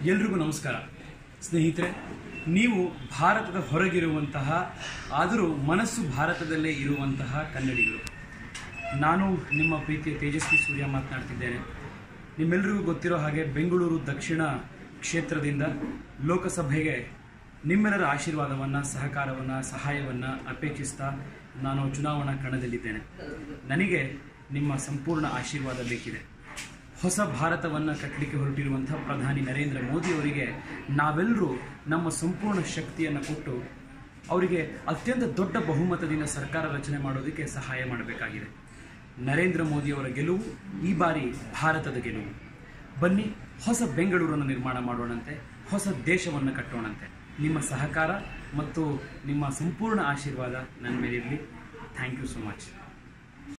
ಎಲ್ರಿಗೂ ನಮಸ್ಕಾರ ಸ್ನೇಹಿತರೆ ನೀವು ಭಾರತದ ಹೊರಗಿರುವಂತಹ ಆದರೂ ಮನಸ್ಸು ಭಾರತದಲ್ಲೇ ಇರುವಂತಹ ಕನ್ನಡಿಗರು ನಾನು ನಿಮ್ಮ ಪ್ರೀತಿಯ ತೇಜಸ್ವಿ ಸೂರ್ಯ ಮಾತನಾಡ್ತಿದ್ದೇನೆ ನಿಮ್ಮೆಲ್ಲರಿಗೂ ಗೊತ್ತಿರೋ ಹಾಗೆ ಬೆಂಗಳೂರು ದಕ್ಷಿಣ ಕ್ಷೇತ್ರದಿಂದ ಲೋಕಸಭೆಗೆ ನಿಮ್ಮೆಲ್ಲರ ಆಶೀರ್ವಾದವನ್ನು ಸಹಕಾರವನ್ನು ಸಹಾಯವನ್ನು ಅಪೇಕ್ಷಿಸ್ತಾ ನಾನು ಚುನಾವಣಾ ಕಣದಲ್ಲಿದ್ದೇನೆ ನನಗೆ ನಿಮ್ಮ ಸಂಪೂರ್ಣ ಆಶೀರ್ವಾದ ಬೇಕಿದೆ ಹೊಸ ಭಾರತವನ್ನು ಕಟ್ಟಲಿಕ್ಕೆ ಹೊರಟಿರುವಂತಹ ಪ್ರಧಾನಿ ನರೇಂದ್ರ ಮೋದಿ ಅವರಿಗೆ ನಾವೆಲ್ಲರೂ ನಮ್ಮ ಸಂಪೂರ್ಣ ಶಕ್ತಿಯನ್ನು ಕೊಟ್ಟು ಅವರಿಗೆ ಅತ್ಯಂತ ದೊಡ್ಡ ಬಹುಮತದಿಂದ ಸರ್ಕಾರ ರಚನೆ ಮಾಡೋದಕ್ಕೆ ಸಹಾಯ ಮಾಡಬೇಕಾಗಿದೆ ನರೇಂದ್ರ ಮೋದಿ ಅವರ ಗೆಲುವು ಈ ಬಾರಿ ಭಾರತದ ಗೆಲುವು ಬನ್ನಿ ಹೊಸ ಬೆಂಗಳೂರನ್ನು ನಿರ್ಮಾಣ ಮಾಡೋಣಂತೆ ಹೊಸ ದೇಶವನ್ನು ಕಟ್ಟೋಣಂತೆ ನಿಮ್ಮ ಸಹಕಾರ ಮತ್ತು ನಿಮ್ಮ ಸಂಪೂರ್ಣ ಆಶೀರ್ವಾದ ನನ್ನ ಮೇಲಿರಲಿ ಥ್ಯಾಂಕ್ ಯು ಸೊ ಮಚ್